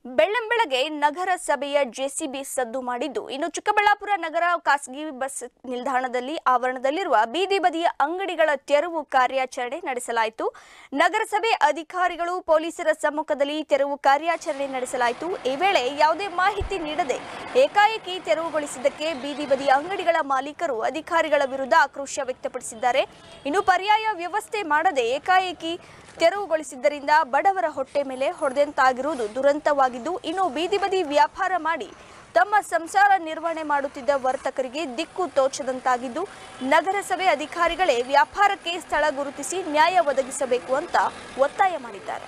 ಬೆಳ್ಳಂಬೆಳಗ್ಗೆ ನಗರ ಸಭೆಯ ಜೆಸಿಬಿ ಸದ್ದು ಮಾಡಿದ್ದು ಇನ್ನು ಚಿಕ್ಕಬಳ್ಳಾಪುರ ನಗರ ಖಾಸಗಿ ಬಸ್ ನಿಲ್ದಾಣದಲ್ಲಿ ಆವರಣದಲ್ಲಿರುವ ಬೀದಿ ಬದಿಯ ಅಂಗಡಿಗಳ ತೆರವು ಕಾರ್ಯಾಚರಣೆ ನಡೆಸಲಾಯಿತು ನಗರಸಭೆ ಅಧಿಕಾರಿಗಳು ಪೊಲೀಸರ ಸಮ್ಮುಖದಲ್ಲಿ ತೆರವು ಕಾರ್ಯಾಚರಣೆ ನಡೆಸಲಾಯಿತು ಈ ವೇಳೆ ಯಾವುದೇ ಮಾಹಿತಿ ನೀಡದೆ ಏಕಾಏಕಿ ತೆರವುಗೊಳಿಸಿದ್ದಕ್ಕೆ ಬೀದಿ ಬದಿಯ ಅಂಗಡಿಗಳ ಮಾಲೀಕರು ಅಧಿಕಾರಿಗಳ ವಿರುದ್ಧ ಆಕ್ರೋಶ ವ್ಯಕ್ತಪಡಿಸಿದ್ದಾರೆ ಇನ್ನು ಪರ್ಯಾಯ ವ್ಯವಸ್ಥೆ ಮಾಡದೆ ಏಕಾಏಕಿ ತೆರವುಗೊಳಿಸಿದ್ದರಿಂದ ಬಡವರ ಹೊಟ್ಟೆ ಮೇಲೆ ಹೊಡೆದಂತಾಗಿರುವುದು ದುರಂತವಾಗಿದ್ದು ಇನ್ನು ಬೀದಿ ಬದಿ ವ್ಯಾಪಾರ ಮಾಡಿ ತಮ್ಮ ಸಂಸಾರ ನಿರ್ವಹಣೆ ಮಾಡುತ್ತಿದ್ದ ವರ್ತಕರಿಗೆ ದಿಕ್ಕು ತೋಚದಂತಾಗಿದ್ದು ನಗರಸಭೆ ಅಧಿಕಾರಿಗಳೇ ವ್ಯಾಪಾರಕ್ಕೆ ಸ್ಥಳ ಗುರುತಿಸಿ ನ್ಯಾಯ ಒದಗಿಸಬೇಕು ಅಂತ ಒತ್ತಾಯ ಮಾಡಿದ್ದಾರೆ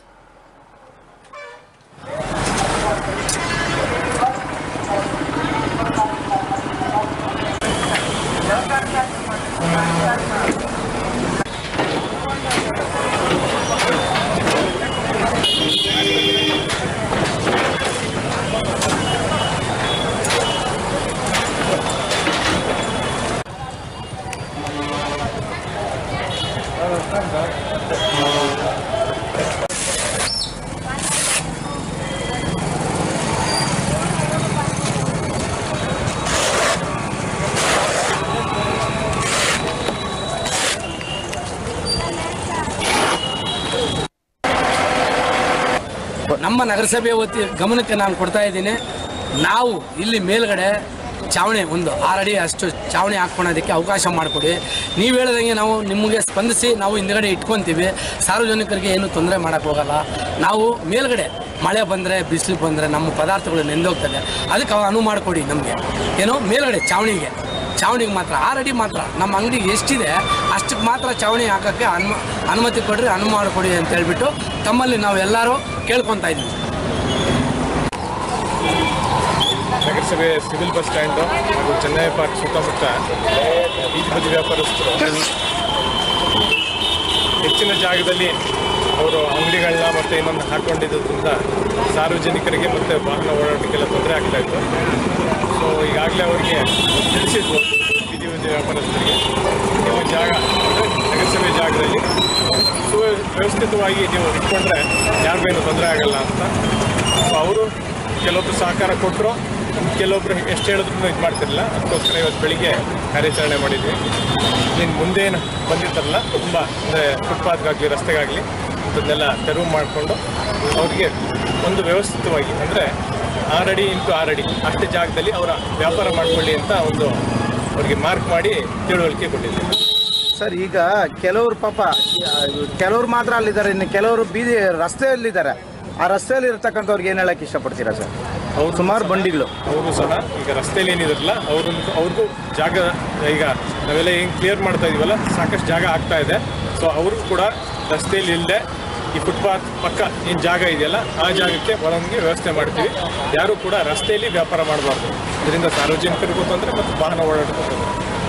ನಮ್ಮ ನಗರಸಭೆ ವತಿ ಗಮನಕ್ಕೆ ನಾನು ಕೊಡ್ತಾ ಇದ್ದೀನಿ ನಾವು ಇಲ್ಲಿ ಮೇಲ್ಗಡೆ ಚಾವಣಿ ಒಂದು ಆರಡಿ ಅಷ್ಟು ಚಾವಣಿ ಹಾಕ್ಕೊಳೋದಕ್ಕೆ ಅವಕಾಶ ಮಾಡಿಕೊಡಿ ನೀವು ಹೇಳ್ದಂಗೆ ನಾವು ನಿಮಗೆ ಸ್ಪಂದಿಸಿ ನಾವು ಹಿಂದ್ಗಡೆ ಇಟ್ಕೊತೀವಿ ಸಾರ್ವಜನಿಕರಿಗೆ ಏನು ತೊಂದರೆ ಮಾಡೋಕ್ಕೆ ಹೋಗಲ್ಲ ನಾವು ಮೇಲ್ಗಡೆ ಮಳೆ ಬಂದರೆ ಬಿಸಿಲು ಬಂದರೆ ನಮ್ಮ ಪದಾರ್ಥಗಳು ನೆಂದೋಗ್ತದೆ ಅದಕ್ಕೆ ಅನುವು ಮಾಡಿಕೊಡಿ ನಮಗೆ ಏನೋ ಮೇಲ್ಗಡೆ ಚಾವಣಿಗೆ ಚಾವಣಿಗೆ ಮಾತ್ರ ಆರಡಿ ಮಾತ್ರ ನಮ್ಮ ಅಂಗಡಿಗೆ ಎಷ್ಟಿದೆ ಅಷ್ಟಕ್ಕೆ ಮಾತ್ರ ಚಾವಣಿ ಹಾಕೋಕ್ಕೆ ಅನು ಅನುಮತಿ ಕೊಡ್ರಿ ಅನುವು ಮಾಡಿಕೊಡಿ ಅಂತ ಹೇಳ್ಬಿಟ್ಟು ತಮ್ಮಲ್ಲಿ ನಾವು ಎಲ್ಲರೂ ಕೇಳ್ಕೊತಾ ಇದ್ದೀವಿ ನಗರಸಭೆ ಸಿವಿಲ್ ಬಸ್ ಸ್ಟ್ಯಾಂಡು ಹಾಗೂ ಚೆನ್ನೈ ಪಾರ್ಕ್ ಸುತ್ತಮುತ್ತ ಬೀದಿ ಬದಿ ವ್ಯಾಪಾರಸ್ಥರು ಹೆಚ್ಚಿನ ಜಾಗದಲ್ಲಿ ಅವರು ಅಂಗಡಿಗಳನ್ನ ಮತ್ತು ಇನ್ನೊಂದು ಹಾಕೊಂಡಿದ್ದರಿಂದ ಸಾರ್ವಜನಿಕರಿಗೆ ಮತ್ತು ವಾಹನ ಓಡಾಟಕ್ಕೆಲ್ಲ ತೊಂದರೆ ಆಗ್ತಾ ಇತ್ತು ಸೊ ಈಗಾಗಲೇ ಅವರಿಗೆ ತಿಳಿಸಿದ್ವು ಬೀದಿ ಬದಿ ವ್ಯಾಪಾರಸ್ಥರಿಗೆ ನಿಮ್ಮ ಜಾಗ ಅಂದರೆ ನಗರಸಭೆ ಜಾಗದಲ್ಲಿ ಸುವ್ಯವಸ್ಥಿತವಾಗಿ ನೀವು ಇಟ್ಕೊಂಡ್ರೆ ಯಾರಿಗೇನು ತೊಂದರೆ ಆಗಲ್ಲ ಅಂತ ಸೊ ಅವರು ಕೆಲವೊಬ್ರು ಸಹಕಾರ ಕೊಟ್ಟರು ಕೆಲವೊಬ್ರು ಎಷ್ಟು ಹೇಳಿದ್ರು ಇದು ಮಾಡ್ತಿರಲಿಲ್ಲ ಅದಕ್ಕೋಸ್ಕರ ಇವತ್ತು ಬೆಳಿಗ್ಗೆ ಕಾರ್ಯಾಚರಣೆ ಮಾಡಿದ್ವಿ ಇನ್ನು ಮುಂದೇನು ಬಂದಿರ್ತಾರಲ್ಲ ತುಂಬ ಅಂದರೆ ಫುಟ್ಪಾತ್ಗಾಗಲಿ ರಸ್ತೆಗಾಗಲಿ ಇದನ್ನೆಲ್ಲ ತೆರವು ಮಾಡಿಕೊಂಡು ಅವ್ರಿಗೆ ಒಂದು ವ್ಯವಸ್ಥಿತವಾಗಿ ಅಂದರೆ ಆರಡಿ ಇಂಟು ಆರಡಿ ಅಷ್ಟು ಜಾಗದಲ್ಲಿ ಅವರ ವ್ಯಾಪಾರ ಮಾಡಿಕೊಳ್ಳಿ ಅಂತ ಒಂದು ಅವ್ರಿಗೆ ಮಾರ್ಕ್ ಮಾಡಿ ತಿಳುವಳಿಕೆ ಕೊಟ್ಟಿದ್ದೀವಿ ಸರ್ ಈಗ ಕೆಲವರು ಪಾಪ ಕೆಲವರು ಮಾತ್ರ ಅಲ್ಲಿದ್ದಾರೆ ಇನ್ನು ಕೆಲವರು ಬೀದಿ ರಸ್ತೆಯಲ್ಲಿದ್ದಾರೆ ಆ ರಸ್ತೆಯಲ್ಲಿ ಇರ್ತಕ್ಕಂಥವ್ರಿಗೆ ಏನು ಹೇಳಕ್ಕೆ ಇಷ್ಟಪಡ್ತೀರಾ ಸರ್ ಅವ್ರು ಸುಮಾರು ಬಂಡಿಗಳು ಅವರು ಸಹ ಈಗ ರಸ್ತೆಯಲ್ಲಿ ಏನಿದಾರಲ್ಲ ಅವ್ರನ್ನ ಅವ್ರಿಗೂ ಜಾಗ ಈಗ ನಾವೆಲ್ಲ ಏನು ಕ್ಲಿಯರ್ ಮಾಡ್ತಾ ಇದೀವಲ್ಲ ಸಾಕಷ್ಟು ಜಾಗ ಆಗ್ತಾ ಇದೆ ಸೊ ಅವರು ಕೂಡ ರಸ್ತೆಯಲ್ಲಿ ಇಲ್ಲದೆ ಈ ಫುಟ್ಪಾತ್ ಪಕ್ಕ ಏನು ಜಾಗ ಇದೆಯಲ್ಲ ಆ ಜಾಗಕ್ಕೆ ಬರೋಂಗೆ ವ್ಯವಸ್ಥೆ ಮಾಡ್ತೀವಿ ಯಾರು ಕೂಡ ರಸ್ತೆಯಲ್ಲಿ ವ್ಯಾಪಾರ ಮಾಡಬಾರ್ದು ಇದರಿಂದ ಸಾರ್ವಜನಿಕರಿಗೂ ತೊಂದರೆ ಮತ್ತು ವಾಹನ ಓಡಾಟಕ್ಕೂ ತೊಂದರೆ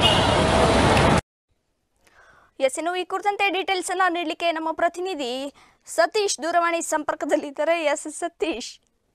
ಎಸ್ ಇನ್ನು ಈ ಕುರಿತಂತೆ ಡೀಟೇಲ್ಸ್ ಅನ್ನ ನೀಡಲಿಕ್ಕೆ ನಮ್ಮ ಪ್ರತಿನಿಧಿ ಸತೀಶ್ ದೂರವಾಣಿ ಸಂಪರ್ಕದಲ್ಲಿದ್ದಾರೆ ಎಸ್ ಸತೀಶ್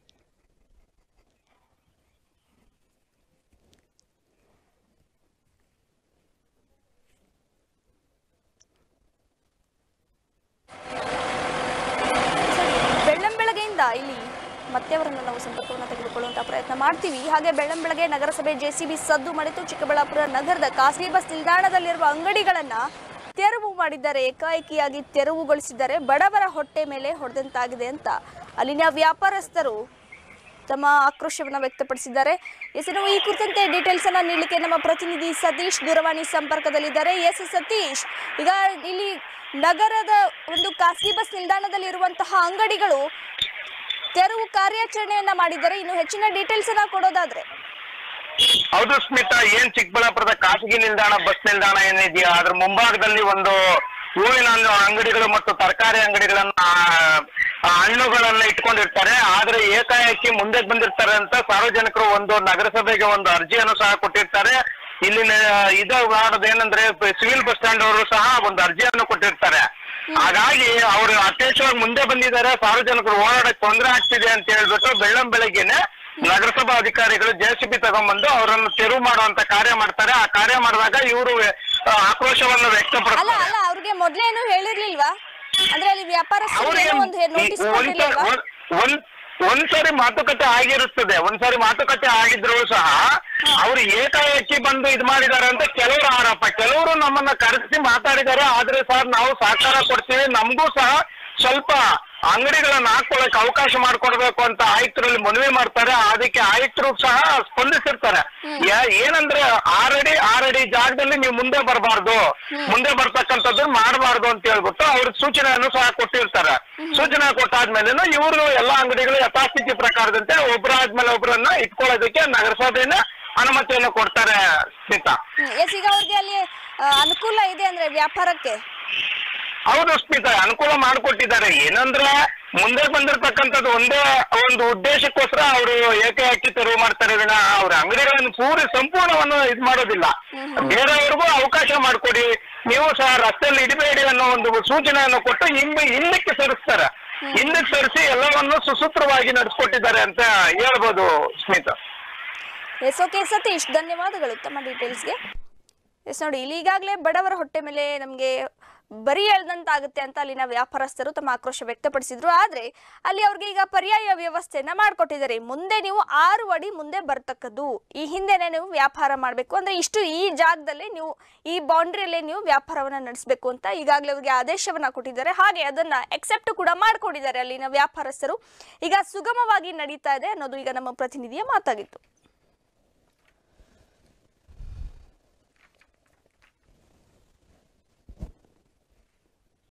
ಬೆಳ್ಳಂಬೆಳಗ್ಗೆಯಿಂದ ಇಲ್ಲಿ ಮತ್ತೆ ಅವರನ್ನು ನಾವು ಸಂಪರ್ಕವನ್ನು ತೆಗೆದುಕೊಳ್ಳುವಂತಹ ಪ್ರಯತ್ನ ಮಾಡ್ತೀವಿ ಹಾಗೆ ಬೆಳ್ಳಂಬೆಳಗ್ಗೆ ನಗರಸಭೆ ಜೆಸಿಬಿ ಸದ್ದು ಮಾಡಿತು ಚಿಕ್ಕಬಳ್ಳಾಪುರ ನಗರದ ಖಾಸಗಿ ಬಸ್ ನಿಲ್ದಾಣದಲ್ಲಿರುವ ಅಂಗಡಿಗಳನ್ನ ತೆರವು ಮಾಡಿದ್ದಾರೆ ಏಕಾಏಕಿಯಾಗಿ ತೆರವುಗೊಳಿಸಿದ್ದಾರೆ ಬಡವರ ಹೊಟ್ಟೆ ಮೇಲೆ ಹೊಡೆದಂತಾಗಿದೆ ಅಂತ ಅಲ್ಲಿನ ವ್ಯಾಪಾರಸ್ಥರು ತಮ್ಮ ಆಕ್ರೋಶವನ್ನು ವ್ಯಕ್ತಪಡಿಸಿದ್ದಾರೆ ಎಸ್ ಇನ್ನು ಈ ಕುರಿತಂತೆ ಡೀಟೇಲ್ಸ್ ಅನ್ನ ನೀಡಲಿಕ್ಕೆ ನಮ್ಮ ಪ್ರತಿನಿಧಿ ಸತೀಶ್ ದೂರವಾಣಿ ಸಂಪರ್ಕದಲ್ಲಿದ್ದಾರೆ ಎಸ್ ಸತೀಶ್ ಈಗ ಇಲ್ಲಿ ನಗರದ ಒಂದು ಖಾಸಗಿ ಬಸ್ ನಿಲ್ದಾಣದಲ್ಲಿ ಇರುವಂತಹ ಅಂಗಡಿಗಳು ತೆರವು ಕಾರ್ಯಾಚರಣೆಯನ್ನ ಮಾಡಿದ್ದಾರೆ ಇನ್ನು ಹೆಚ್ಚಿನ ಡೀಟೇಲ್ಸ್ ಅನ್ನ ಕೊಡೋದಾದ್ರೆ ಹೌದು ಸ್ಮಿತಾ ಏನ್ ಚಿಕ್ಕಬಳ್ಳಾಪುರದ ಖಾಸಗಿ ನಿಲ್ದಾಣ ಬಸ್ ನಿಲ್ದಾಣ ಏನಿದೆಯಾ ಅದ್ರ ಮುಂಭಾಗದಲ್ಲಿ ಒಂದು ಹೂವಿನ ಹಣ್ಣು ಅಂಗಡಿಗಳು ಮತ್ತು ತರಕಾರಿ ಅಂಗಡಿಗಳನ್ನ ಆ, ಹಣ್ಣುಗಳನ್ನ ಇಟ್ಕೊಂಡಿರ್ತಾರೆ ಆದ್ರೆ ಏಕಾಏಕಿ ಮುಂದೆ ಬಂದಿರ್ತಾರೆ ಅಂತ ಸಾರ್ವಜನಿಕರು ಒಂದು ನಗರಸಭೆಗೆ ಒಂದು ಅರ್ಜಿಯನ್ನು ಸಹ ಕೊಟ್ಟಿರ್ತಾರೆ ಇಲ್ಲಿನ ಇದು ಮಾಡೋದೇನಂದ್ರೆ ಸಿವಿಲ್ ಬಸ್ ಸ್ಟ್ಯಾಂಡ್ ಅವರು ಸಹ ಒಂದು ಅರ್ಜಿಯನ್ನು ಕೊಟ್ಟಿರ್ತಾರೆ ಹಾಗಾಗಿ ಅವರು ಅತ್ಯಂತವಾಗಿ ಮುಂದೆ ಬಂದಿದ್ದಾರೆ ಸಾರ್ವಜನಿಕರು ಓಡಾಡಕ್ ತೊಂದರೆ ಆಗ್ತಿದೆ ಅಂತ ಹೇಳ್ಬಿಟ್ಟು ಬೆಳ್ಳಂ ಬೆಳಗ್ಗೆನೆ ನಗರಸಭಾ ಅಧಿಕಾರಿಗಳು ಜೆಸಿಬಿ ತಗೊಂಡ್ಬಂದು ಅವರನ್ನು ತೆರವು ಮಾಡುವಂತ ಕಾರ್ಯ ಮಾಡ್ತಾರೆ ಆ ಕಾರ್ಯ ಮಾಡಿದಾಗ ಇವರು ಆಕ್ರೋಶವನ್ನು ಅಲ್ಲ ವ್ಯಕ್ತಪಡಿಸ್ತಾರೆ ಅಲ್ಲ ಅವ್ರಿಗೆ ಮೊದ್ಲೇನು ಹೇಳಿರ್ಲಿಲ್ವಾ ಅಂದ್ರೆ ಅಲ್ಲಿ ವ್ಯಾಪಾರಸ್ಥರು ಅವ್ರಿಗೆ ಏನೋ ಒಂದು ನೋಟಿಸ್ ಒಂದ್ ಕೊಟ್ಟಿರ್ಲಿಲ್ವಾ ಒಂದ್- ಒಂದ್ ಒಂದ್ಸರಿ ಮಾತುಕತೆ ಆಗಿರುತ್ತದೆ ಒಂದ್ಸರಿ ಮಾತುಕತೆ ಆಗಿದ್ರು ಸಹ ಅವ್ರು ಏಕಾಏಕಿ ಬಂದು ಇದ್ ಮಾಡಿದ್ದಾರೆ ಅಂತ ಕೆಲವರು ಆರೋಪ ಕೆಲವರು ನಮ್ಮನ್ನ ಕರೆಸಿ ಮಾತಾಡಿದ್ದಾರೆ ಆದ್ರೆ ಸರ್ ನಾವು ಸಹಕಾರ ಕೊಡ್ತೀವಿ ನಮಗೂ ಸಹ ಸ್ವಲ್ಪ ಅಂಗಡಿಗಳನ್ನ ಹಾಕೊಳ್ಳಕ್ ಅವಕಾಶ ಮಾಡ್ಕೊಡ್ಬೇಕು ಅಂತ ಆಯುಕ್ತರಲ್ಲಿ ಮನವಿ ಮಾಡ್ತಾರೆ ಅದಕ್ಕೆ ಆಯುಕ್ತರು ಸಹ ಸ್ಪಂದಿಸಿರ್ತಾರೆ ಯಾ- ಏನಂದ್ರೆ ಆರಡಿ ಆರಡಿ ಜಾಗದಲ್ಲಿ ನೀವು ಮುಂದೆ ಬರಬಾರ್ದು ಮುಂದೆ ಬರ್ತಕ್ಕಂಥದ್ದು ಮಾಡಬಾರ್ದು ಅಂತ ಹೇಳ್ಬಿಟ್ಟು ಅವ್ರ ಸೂಚನೆಯನ್ನು ಸಹ ಕೊಟ್ಟಿರ್ತಾರೆ ಸೂಚನೆ ಕೊಟ್ಟಾದ್ಮೇಲೆ ಇವರು ಎಲ್ಲಾ ಅಂಗಡಿಗಳು ಯಥಾಸ್ಥಿತಿ ಪ್ರಕಾರದಂತೆ ಒಬ್ಬರಾದ್ಮೇಲೆ ಒಬ್ಬರನ್ನ ಇಟ್ಕೊಳ್ಳೋದಕ್ಕೆ ನಗರಸಭೆನ ಅನುಮತಿಯನ್ನು ಕೊಡ್ತಾರೆ ಸ್ಮಿತಾ ಎಸ್ ಈಗ ಅವ್ರಿಗೆ ಅಲ್ಲಿ ಆ, ಅನುಕೂಲ ಇದೆ ಅಂದ್ರೆ ವ್ಯಾಪಾರಕ್ಕೆ ಹೌದು ಸ್ಮಿತಾ ಅನುಕೂಲ ಮಾಡಿಕೊಟ್ಟಿದ್ದಾರೆ ಏನಂದ್ರೆ ಮುಂದೆ ಬಂದಿರತಕ್ಕಂಥದ್ದು ಒಂದೇ ಒಂದು ಉದ್ದೇಶಕ್ಕೋಸ್ಕರ ಅವರು ಏಕಾಏಕಿ ತೆರವು ಮಾಡ್ತಾರೆ ವಿನ ಅವ್ರ ಅಂಗಡಿಗಳನ್ನು ಪೂರಿ ಸಂಪೂರ್ಣವನ್ನು ಇದು ಮಾಡೋದಿಲ್ಲ ಬೇರೆಯವ್ರಿಗೂ ಅವಕಾಶ ಮಾಡಿಕೊಡಿ ನೀವು ಸಹ ರಸ್ತೆಯಲ್ಲಿ ಇಡಬೇಡಿ ಅನ್ನೋ ಒಂದು ಸೂಚನೆಯನ್ನು ಕೊಟ್ಟು ಹಿಂದೆ ಹಿಂದಕ್ಕೆ ಸರಿಸ್ತಾರೆ ಹಿಂದಕ್ಕೆ ಸರಿಸಿ ಎಲ್ಲವನ್ನು ಸುಸೂತ್ರವಾಗಿ ನಡೆಸ್ಕೊಟ್ಟಿದ್ದಾರೆ ಅಂತ ಹೇಳ್ಬೋದು ಸ್ಮಿತಾ ಎಸ್ ಓಕೆ ಸತೀಶ್ ಧನ್ಯವಾದಗಳು ತಮ್ಮ ಡೀಟೇಲ್ಸ್ಗೆ ಎಸ್ ನೋಡಿ ಇಲ್ಲಿ ಈಗಾಗಲೇ ಬಡವರ ಹೊಟ್ಟೆ ಮೇಲೆ ನಮಗೆ ಬರಿ ಎಳ್ದಂತಾಗುತ್ತೆ ಅಂತ ಅಲ್ಲಿನ ವ್ಯಾಪಾರಸ್ಥರು ತಮ್ಮ ಆಕ್ರೋಶ ವ್ಯಕ್ತಪಡಿಸಿದ್ರು ಆದ್ರೆ ಅಲ್ಲಿ ಅವ್ರಿಗೆ ಈಗ ಪರ್ಯಾಯ ವ್ಯವಸ್ಥೆಯನ್ನ ಮಾಡಿಕೊಟ್ಟಿದ್ದಾರೆ ಮುಂದೆ ನೀವು ಆರು ಅಡಿ ಮುಂದೆ ಬರ್ತಕ್ಕದ್ದು ಈ ಹಿಂದೆನೆ ನೀವು ವ್ಯಾಪಾರ ಮಾಡಬೇಕು ಅಂದ್ರೆ ಇಷ್ಟು ಈ ಜಾಗದಲ್ಲೇ ನೀವು ಈ ಬೌಂಡ್ರಿಯಲ್ಲೇ ನೀವು ವ್ಯಾಪಾರವನ್ನ ನಡೆಸಬೇಕು ಅಂತ ಈಗಾಗಲೇ ಅವ್ರಿಗೆ ಆದೇಶವನ್ನ ಕೊಟ್ಟಿದ್ದಾರೆ ಹಾಗೆ ಅದನ್ನ ಎಕ್ಸೆಪ್ಟ್ ಕೂಡ ಮಾಡ್ಕೊಂಡಿದ್ದಾರೆ ಅಲ್ಲಿನ ವ್ಯಾಪಾರಸ್ಥರು ಈಗ ಸುಗಮವಾಗಿ ನಡೀತಾ ಇದೆ ಅನ್ನೋದು ಈಗ ನಮ್ಮ ಪ್ರತಿನಿಧಿಯ ಮಾತಾಗಿತ್ತು